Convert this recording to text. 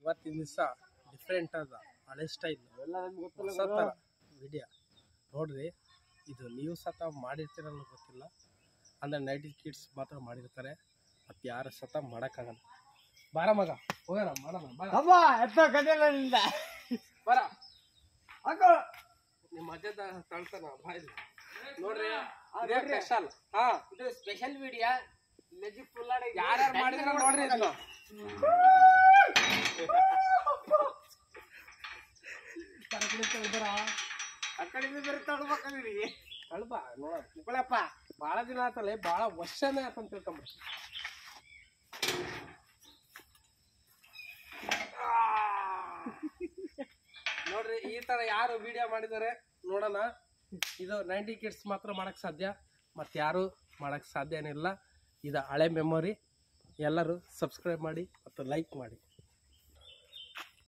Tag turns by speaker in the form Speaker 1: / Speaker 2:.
Speaker 1: ಇವತ್ತಿನ ದಿವಸ ಡಿಫ್ರೆಂಟ್ ಅದ ಹಳೆ ಸ್ಟೈಲ್ ಹೊಸ ಥರ ವಿಡಿಯೋ ನೋಡ್ರಿ ಇದು ನೀವು ಸತ ಮಾಡಿರ್ತೀರಲ್ಲ ಗೊತ್ತಿಲ್ಲ ಅಂದರೆ ನೈಂಟಿ ಕಿಡ್ಸ್ ಮಾತ್ರ ಮಾಡಿರ್ತಾರೆ ಮತ್ತು ಯಾರು ಸತ ಮಾಡೋಕ್ಕಾಗಲ್ಲ ಬಾರ ಮಗ ಹೋಗೋಣ ಮಾಡೋಣ ಬಾರ
Speaker 2: ಅಮ್ಮ ಎತ್ತ ಕಡೆಯಲ್ಲ
Speaker 1: ಬರ ನಿಮ್ಮ ಅಜ್ಜದ ತಳ್ತಾನ ಬಾಯ್ದು ನೋಡ್ರಿ ಇದೇ ಸ್ಪೆಷಲ್ ಹಾ
Speaker 2: ಇದು ಸ್ಪೆಷಲ್ ವಿಡಿಯೋ ಮೆಜಿಕ್ ಫುಲ್
Speaker 1: ಯಾರ್ಯಾರು ಮಾಡಿದ್ರ ನೋಡ್ರಿ ಇದನ್ನ
Speaker 2: ಆ ಕಡೆಯಿಂದ ಬೇರೆ ತಗೊಳ್ಬೇಕಂದ್ರಿ
Speaker 1: ಅಲ್ಬ ನೋಡ
Speaker 2: ಮುಗಳಪ್ಪ
Speaker 1: ಭಾಳ ದಿನ ಆತಲ್ಲ ಭಾಳ ವರ್ಷನೇ ಆತಂತ ತಿಳ್ಕೊಂಬಿಡಿ ನೋಡ್ರಿ ಈ ತರ ಯಾರು ವಿಡಿಯೋ ಮಾಡಿದ್ದಾರೆ ನೋಡೋಣ ಇದು ನೈಂಟಿ ಕಿಡ್ಸ್ ಮಾತ್ರ ಮಾಡಕ್ ಸಾಧ್ಯ ಮತ್ತು ಯಾರು ಮಾಡಕ್ ಸಾಧ್ಯನೇ ಇಲ್ಲ ಇದು ಹಳೆ ಮೆಮೊರಿ ಎಲ್ಲರೂ ಸಬ್ಸ್ಕ್ರೈಬ್ ಮಾಡಿ ಮತ್ತು ಲೈಕ್ ಮಾಡಿ